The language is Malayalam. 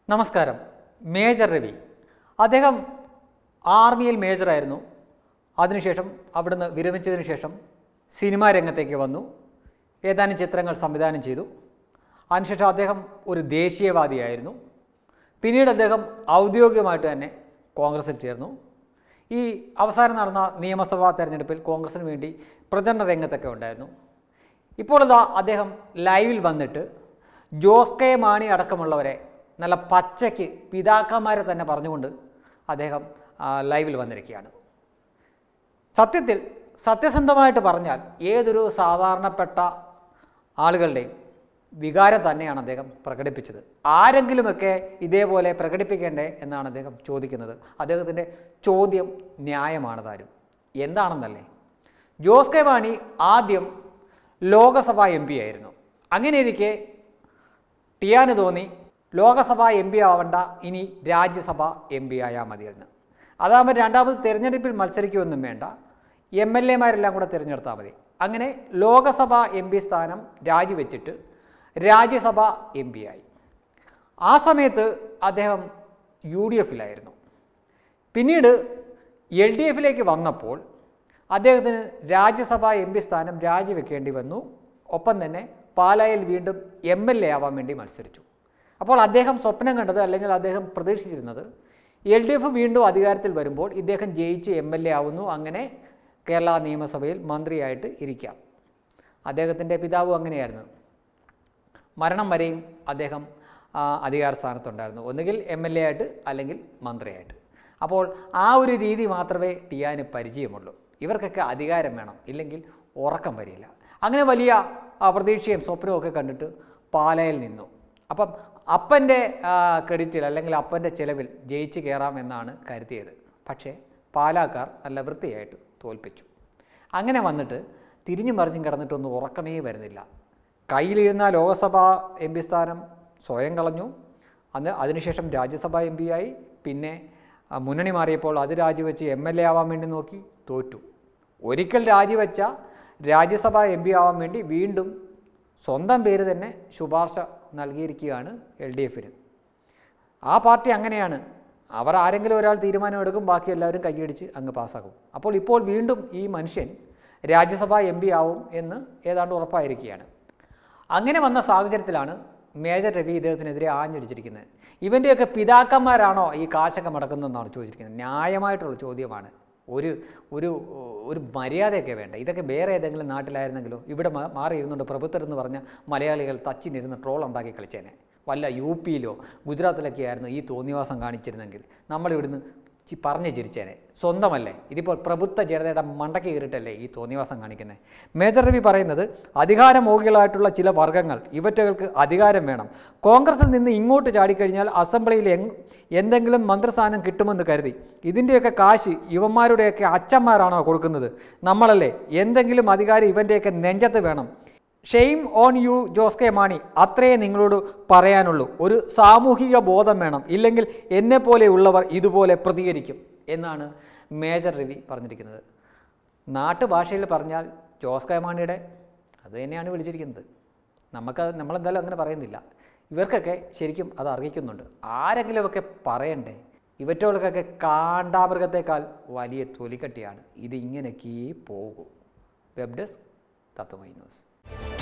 നമസ്കാരം മേജർ രവി അദ്ദേഹം ആർമിയിൽ മേജറായിരുന്നു അതിനുശേഷം അവിടുന്ന് വിരമിച്ചതിന് ശേഷം സിനിമാ രംഗത്തേക്ക് വന്നു ഏതാനും ചിത്രങ്ങൾ സംവിധാനം ചെയ്തു അതിനുശേഷം അദ്ദേഹം ഒരു ദേശീയവാദിയായിരുന്നു പിന്നീട് അദ്ദേഹം ഔദ്യോഗികമായിട്ട് തന്നെ കോൺഗ്രസിൽ ചേർന്നു ഈ അവസാനം നടന്ന നിയമസഭാ തെരഞ്ഞെടുപ്പിൽ കോൺഗ്രസിന് വേണ്ടി പ്രചരണ രംഗത്തൊക്കെ ഉണ്ടായിരുന്നു ഇപ്പോൾ ഇതാ അദ്ദേഹം ലൈവിൽ വന്നിട്ട് ജോസ് കെ മാണി അടക്കമുള്ളവരെ നല്ല പച്ചയ്ക്ക് പിതാക്കന്മാരെ തന്നെ പറഞ്ഞുകൊണ്ട് അദ്ദേഹം ആ, ലൈവിൽ വന്നിരിക്കുകയാണ് സത്യത്തിൽ സത്യസന്ധമായിട്ട് പറഞ്ഞാൽ ഏതൊരു സാധാരണപ്പെട്ട ആളുകളുടെയും വികാരം തന്നെയാണ് അദ്ദേഹം പ്രകടിപ്പിച്ചത് ആരെങ്കിലുമൊക്കെ ഇതേപോലെ പ്രകടിപ്പിക്കേണ്ടേ എന്നാണ് അദ്ദേഹം ചോദിക്കുന്നത് അദ്ദേഹത്തിൻ്റെ ചോദ്യം ന്യായമാണ് താനും എന്താണെന്നല്ലേ ജോസ് കെ മാണി ആദ്യം ലോകസഭാ എം പി ആയിരുന്നു അങ്ങനെയിരിക്കെ ടിയാന് തോന്നി ലോകസഭ എം പി ആവണ്ട ഇനി രാജ്യസഭ എം പി ആയാൽ മതിയെന്ന് അതാകുമ്പോൾ രണ്ടാമത് തിരഞ്ഞെടുപ്പിൽ മത്സരിക്കുകയൊന്നും വേണ്ട എം എൽ എമാരെല്ലാം കൂടെ തിരഞ്ഞെടുത്താൽ മതി അങ്ങനെ ലോകസഭ എം പി സ്ഥാനം രാജിവെച്ചിട്ട് രാജ്യസഭ എം പി ആയി ആ സമയത്ത് അദ്ദേഹം യു ഡി എഫിലായിരുന്നു പിന്നീട് എൽ ഡി എഫിലേക്ക് വന്നപ്പോൾ അദ്ദേഹത്തിന് രാജ്യസഭ എം പി സ്ഥാനം രാജിവെക്കേണ്ടി വന്നു ഒപ്പം തന്നെ പാലായിൽ വീണ്ടും എം എൽ എ ആവാൻ വേണ്ടി മത്സരിച്ചു അപ്പോൾ അദ്ദേഹം സ്വപ്നം കണ്ടത് അല്ലെങ്കിൽ അദ്ദേഹം പ്രതീക്ഷിച്ചിരുന്നത് എൽ ഡി എഫ് വീണ്ടും അധികാരത്തിൽ വരുമ്പോൾ ഇദ്ദേഹം ജയിച്ച് എം എൽ എ ആവുന്നു അങ്ങനെ കേരള നിയമസഭയിൽ മന്ത്രിയായിട്ട് ഇരിക്കാം അദ്ദേഹത്തിൻ്റെ പിതാവും അങ്ങനെയായിരുന്നു മരണം വരെയും അദ്ദേഹം ആ, അധികാര സ്ഥാനത്തുണ്ടായിരുന്നു ഒന്നുകിൽ എം എൽ എ ആയിട്ട് അല്ലെങ്കിൽ മന്ത്രിയായിട്ട് അപ്പോൾ ആ ഒരു രീതി മാത്രമേ ടിയാന് പരിചയമുള്ളൂ ഇവർക്കൊക്കെ അധികാരം വേണം ഇല്ലെങ്കിൽ ഉറക്കം വരില്ല അങ്ങനെ വലിയ ആ, പ്രതീക്ഷയും സ്വപ്നവും ഒക്കെ കണ്ടിട്ട് പാലയിൽ നിന്നു അപ്പം അപ്പൻ്റെ ക്രെഡിറ്റിൽ അല്ലെങ്കിൽ അപ്പൻ്റെ ചിലവിൽ ജയിച്ച് കയറാമെന്നാണ് കരുതിയത് പക്ഷേ പാലാക്കാർ നല്ല വൃത്തിയായിട്ട് തോൽപ്പിച്ചു അങ്ങനെ വന്നിട്ട് തിരിഞ്ഞു മറിഞ്ഞും കിടന്നിട്ടൊന്നും ഉറക്കമേ വരുന്നില്ല കയ്യിലിരുന്ന ലോകസഭാ എം പി സ്ഥാനം സ്വയം കളഞ്ഞു അന്ന് അതിനുശേഷം രാജ്യസഭാ എം പി ആയി പിന്നെ ആ, മുന്നണി മാറിയപ്പോൾ അത് രാജിവെച്ച് എം എൽ എ ആവാൻ വേണ്ടി നോക്കി തോറ്റു ഒരിക്കൽ രാജിവെച്ച രാജ്യസഭാ എം പി ആവാൻ വേണ്ടി വീണ്ടും സ്വന്തം പേര് തന്നെ ശുപാർശ നൽകിയിരിക്കുകയാണ് എൽ ഡി എഫിന് ആ പാർട്ടി അങ്ങനെയാണ് അവർ ആരെങ്കിലും ഒരാൾ തീരുമാനമെടുക്കും ബാക്കി എല്ലാവരും കൈയടിച്ച് അങ്ങ് പാസ്സാക്കും അപ്പോൾ ഇപ്പോൾ വീണ്ടും ഈ മനുഷ്യൻ രാജ്യസഭാ എം പി ആവും എന്ന് ഏതാണ്ട് ഉറപ്പായിരിക്കുകയാണ് അങ്ങനെ വന്ന സാഹചര്യത്തിലാണ് മേജർ രവി ഇദ്ദേഹത്തിനെതിരെ ആഞ്ഞടിച്ചിരിക്കുന്നത് ഇവൻ്റെയൊക്കെ പിതാക്കന്മാരാണോ ഈ കാശൊക്കെ മടക്കുന്നതെന്നാണ് ചോദിച്ചിരിക്കുന്നത് ന്യായമായിട്ടുള്ള ചോദ്യമാണ് ഒരു ഒരു ഒരു മര്യാദയൊക്കെ വേണ്ട ഇതൊക്കെ വേറെ ഏതെങ്കിലും നാട്ടിലായിരുന്നെങ്കിലോ ഇവിടെ മാ- മാറിയിരുന്നുകൊണ്ട് പ്രഭുത്തർ എന്ന് പറഞ്ഞ മലയാളികൾ തച്ചിനിരുന്ന് ട്രോൾ ഉണ്ടാക്കി കളിച്ചേനെ വല്ല യു പിയിലോ ഗുജറാത്തിലൊക്കെ ആയിരുന്നു ഈ തോന്നിവാസം കാണിച്ചിരുന്നെങ്കിൽ നമ്മളിവിടുന്ന് ചി- പറഞ്ഞ് ചിരിച്ചേനെ സ്വന്തമല്ലേ ഇതിപ്പോൾ പ്രബുദ്ധ ജനതയുടെ മണ്ടയ്ക്ക് കയറിയിട്ടല്ലേ ഈ തോന്നിവാസം കാണിക്കുന്നത് മേജർ രവി പറയുന്നത് അധികാരമോഹികളായിട്ടുള്ള ചില വർഗ്ഗങ്ങൾ ഇവറ്റകൾക്ക് അധികാരം വേണം കോൺഗ്രസിൽ നിന്ന് ഇങ്ങോട്ട് ചാടിക്കഴിഞ്ഞാൽ അസംബ്ലിയിൽ എങ് എന്തെങ്കിലും മന്ത്രിസ്ഥാനം കിട്ടുമെന്ന് കരുതി ഇതിൻ്റെയൊക്കെ കാശ് ഇവന്മാരുടെയൊക്കെ അച്ഛന്മാരാണോ കൊടുക്കുന്നത് നമ്മളല്ലേ എന്തെങ്കിലും അധികാരം ഇവൻ്റെയൊക്കെ നെഞ്ചത്ത് വേണം shame on you Jose K Mani അത്രയേ നിങ്ങളോട് പറയാനുള്ളൂ ഒരു സാമൂഹിക ബോധം വേണം ഇല്ലെങ്കിൽ എന്നെപ്പോലെയുള്ളവർ ഇതുപോലെ പ്രതികരിക്കും എന്നാണ് മേജർ രവി പറഞ്ഞിരിക്കുന്നത് നാട്ടുഭാഷയിൽ പറഞ്ഞാൽ ജോസ് കെ മാണിയുടെ അത് തന്നെയാണ് വിളിച്ചിരിക്കുന്നത് നമുക്ക് നമ്മളെന്തായാലും അങ്ങനെ പറയുന്നില്ല ഇവർക്കൊക്കെ ശരിക്കും അത് അറിയിക്കുന്നുണ്ട് ആരെങ്കിലുമൊക്കെ പറയണ്ടേ ഇവറ്റകൾക്കൊക്കെ കാണ്ടാമൃഗത്തേക്കാൾ വലിയ തൊലിക്കട്ടിയാണ് ഇത് ഇങ്ങനെയൊക്കെ പോകൂ വെബ് ഡെസ്ക് തത്വമൈ ന്യൂസ്